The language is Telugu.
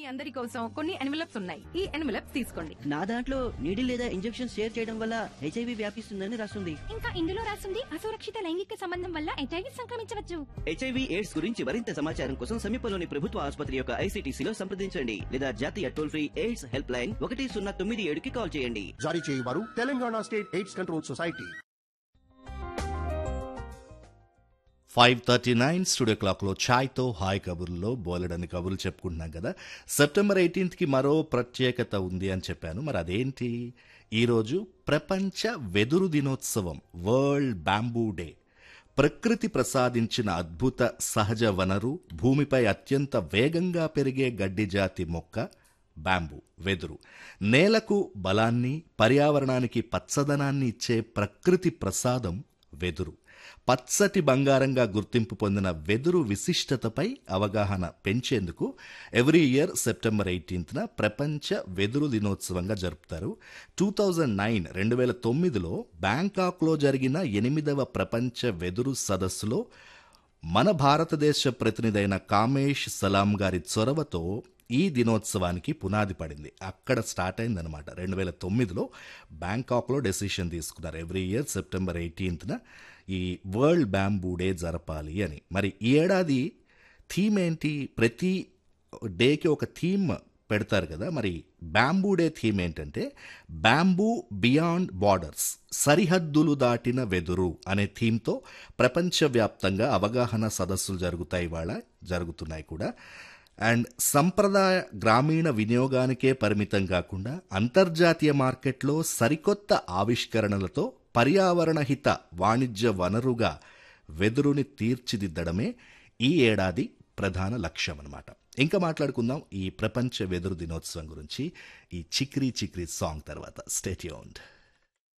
అందరి కోసం కొన్ని ఎన్వలప్స్ ఉన్నాయి ఈ ఎన్వలప్స్ తీసుకోండి నా దాంట్లో నీడిల్ లేదా ఇంజెక్షన్ షేర్ చేయడం వల్ల హెచ్ఐవి వ్యాపిస్తుందని రాస్తుంది ఇంకా ఇందులో రాసింది అసురక్షిత లైంగిక సంబంధం వల్ల హెచ్ఐవి సంక్రమించవచ్చు హెచ్ఐవి ఎయిడ్స్ గురించి మరింత సమాచారం కోసం సమీపంలోని ప్రభుత్వ ఆసుపత్రి యొక్క ఐసీటీసీలో సంప్రదించండి లేదా జాతీయ toll free AIDS help line ఒకటి సున్నా తొమ్మిది ఏడుకి కాల్ చేయండి జారీ చేయవారు Telangana state AIDS control society five thirty nine studio క్లాక్లో ఛాయ్తో హాయ్ కబుర్లో బోలెడని కబుర్లు చెప్పుకుంటున్నాం కదా సెప్టెంబర్ ఎయిటీన్త్కి మరో ప్రత్యేకత ఉంది అని చెప్పాను మరి అదేంటి ఈరోజు ప్రపంచ వెదురు దినోత్సవం వరల్డ్ బ్యాంబూ డే ప్రకృతి ప్రసాదించిన అద్భుత సహజ వనరు భూమిపై అత్యంత వేగంగా పెరిగే గడ్డి జాతి మొక్క బ్యాంబూ వెదురు నేలకు బలాన్ని పర్యావరణానికి పచ్చదనాన్ని ఇచ్చే ప్రకృతి ప్రసాదం వెదురు పచ్చటి బంగారంగా గుర్తింపు పొందిన వెదురు విశిష్టతపై అవగాహన పెంచేందుకు ఎవ్రీ ఇయర్ సెప్టెంబర్ ఎయిటీన్త్న ప్రపంచ వెదురు దినోత్సవంగా జరుపుతారు టూ థౌజండ్ నైన్ రెండు వేల తొమ్మిదిలో బ్యాంకాక్లో జరిగిన ఎనిమిదవ ప్రపంచ వెదురు సదస్సులో మన భారతదేశ ప్రతినిధైన కామేష్ సలాం గారి చొరవతో ఈ దినోత్సవానికి పునాది పడింది అక్కడ స్టార్ట్ అయిందనమాట రెండు వేల తొమ్మిదిలో బ్యాంకాక్లో డెసిషన్ తీసుకున్నారు ఎవ్రీ ఇయర్ సెప్టెంబర్ ఎయిటీన్త్న ఈ వరల్డ్ బ్యాంబూ డే జరపాలి అని మరి ఈ ఏడాది థీమ్ ఏంటి ప్రతి డేకి ఒక థీమ్ పెడతారు కదా మరి బ్యాంబూ డే థీమ్ ఏంటంటే బ్యాంబూ బియాండ్ బార్డర్స్ సరిహద్దులు దాటిన వెదురు అనే థీమ్తో ప్రపంచవ్యాప్తంగా అవగాహన సదస్సులు జరుగుతాయి ఇవాళ జరుగుతున్నాయి కూడా అండ్ సంప్రదాయ గ్రామీణ వినియోగానికే పరిమితం కాకుండా అంతర్జాతీయ మార్కెట్లో సరికొత్త ఆవిష్కరణలతో పర్యావరణ హిత వాణిజ్య వనరుగా వెదురుని తీర్చిదిద్దడమే ఈ ఏడాది ప్రధాన లక్ష్యం అన్నమాట ఇంకా మాట్లాడుకుందాం ఈ ప్రపంచ వెదురు దినోత్సవం గురించి ఈ చిక్రీ చిక్రీ సాంగ్ తర్వాత స్టేట్యూన్డ్